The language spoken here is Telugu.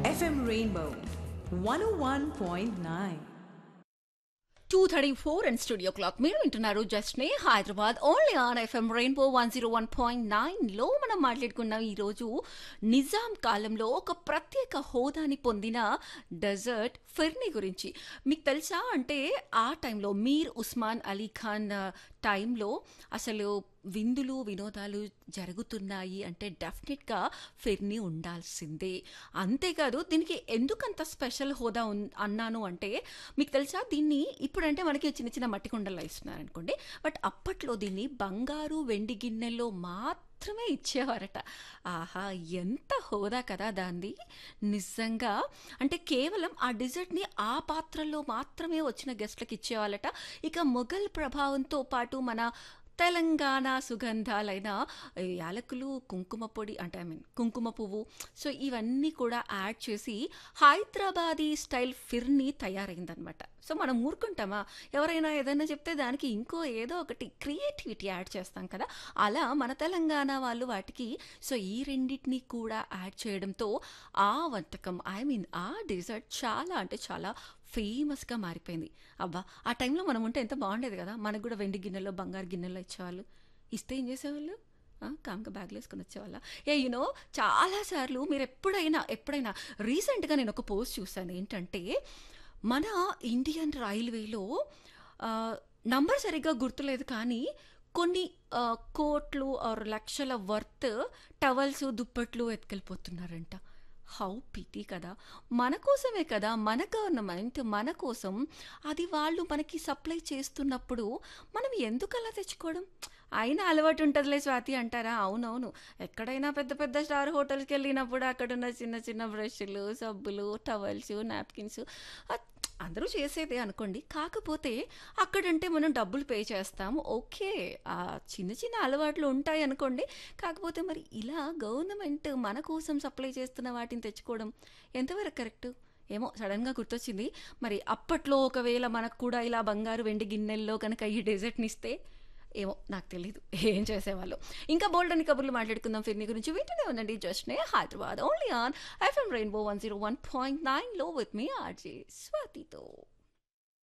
FM Rainbow 101.9. Two thirty four and studio clock మీరు వింటున్నారు జస్ట్ నే Hyderabad only on FM Rainbow one zero one point నైన్లో మనం మాట్లాడుకున్నాం ఈరోజు నిజాం కాలంలో ఒక ప్రత్యేక హోదాని పొందిన డెజర్ట్ ఫిర్ని గురించి మీకు తెలుసా అంటే ఆ టైంలో మీర్ ఉస్మాన్ అలీ ఖాన్ ఆ, టైంలో అసలు విందులు వినోదాలు జరుగుతున్నాయి అంటే డెఫినెట్గా ఫిర్ని ఉండాల్సిందే అంతేకాదు దీనికి ఎందుకంత స్పెషల్ హోదా ఉన్ అన్నాను అంటే మీకు తెలుసా దీన్ని ఇప్పుడంటే మనకి చిన్న చిన్న మట్టి కుండలు ఇస్తున్నారు అనుకోండి బట్ అప్పట్లో దీన్ని బంగారు వెండి గిన్నెల్లో మాత్రమే ఇచ్చేవారట ఆహా ఎంత హోదా కదా దాన్ని నిజంగా అంటే కేవలం ఆ డిజర్ట్ని ఆ పాత్రలో మాత్రమే వచ్చిన గెస్ట్లకు ఇచ్చేవాళ్ళట ఇక మొఘల్ ప్రభావంతో పాటు మన తెలంగాణ సుగంధాలైన ఈ యాలకులు కుంకుమ పొడి అంటే ఐ మీన్ కుంకుమ పువ్వు సో ఇవన్నీ కూడా యాడ్ చేసి హైదరాబాదీ స్టైల్ ఫిర్ని తయారైందనమాట సో మనం ఊరుకుంటామా ఎవరైనా ఏదైనా చెప్తే దానికి ఇంకో ఏదో ఒకటి క్రియేటివిటీ యాడ్ చేస్తాం కదా అలా మన తెలంగాణ వాళ్ళు వాటికి సో ఈ రెండింటిని కూడా యాడ్ చేయడంతో ఆ వంటకం ఐ మీన్ ఆ డిజర్ట్ చాలా అంటే చాలా ఫేమస్గా మారిపోయింది అబ్బా ఆ టైంలో మనం ఉంటే ఎంత బాగుండేది కదా మనకు కూడా వెండి గిన్నెలో బంగారు గిన్నెలో ఇచ్చేవాళ్ళు ఇస్తే ఏం చేసేవాళ్ళు ఆ, కామ్గా బ్యాగ్లో వేసుకొని వచ్చేవాళ్ళ ఏ యూనో చాలాసార్లు మీరు ఎప్పుడైనా ఎప్పుడైనా రీసెంట్గా నేను ఒక పోస్ట్ చూశాను ఏంటంటే మన ఇండియన్ రైల్వేలో నంబర్ సరిగ్గా గుర్తులేదు కానీ కొన్ని ఆ, కోట్లు ఆర్ లక్షల వర్త్ టవల్స్ దుప్పట్లు ఎత్తుకెళ్ళిపోతున్నారంట హౌ పిటీ కదా మన కోసమే కదా మన గవర్నమెంట్ మన కోసం అది వాళ్ళు మనకి సప్లై చేస్తున్నప్పుడు మనం ఎందుకు అలా తెచ్చుకోవడం అయినా అలవాటు ఉంటుందిలే స్వాతి అంటారా అవునవును ఎక్కడైనా పెద్ద పెద్ద స్టార్ హోటల్కి వెళ్ళినప్పుడు అక్కడున్న చిన్న చిన్న బ్రష్లు సబ్బులు టవల్స్ నాప్కిన్స్ అందరూ చేసేదే అనుకోండి కాకపోతే అక్కడంటే మనం డబ్బులు పే చేస్తాము ఓకే ఆ చిన్న చిన్న అలవాట్లు ఉంటాయి అనుకోండి కాకపోతే మరి ఇలా గవర్నమెంట్ మన కోసం సప్లై చేస్తున్న వాటిని తెచ్చుకోవడం ఎంతవరకు కరెక్ట్ ఏమో సడన్గా గుర్తొచ్చింది మరి అప్పట్లో ఒకవేళ మనకు కూడా ఇలా బంగారు వెండి గిన్నెల్లో కనుక ఈ డెజర్ట్ని ఇస్తే ఏమో నాకు తెలీదు ఏం చేసేవాళ్ళు ఇంకా బోల్డ్ అని కబుర్లు మాట్లాడుకుందాం ఫిర్ని గురించి వింటూనే ఉండండి జస్ట్నే Hyderabad only on FM Rainbow one zero one point నైన్లో విత్ మీ ఆర్జే స్వాతితో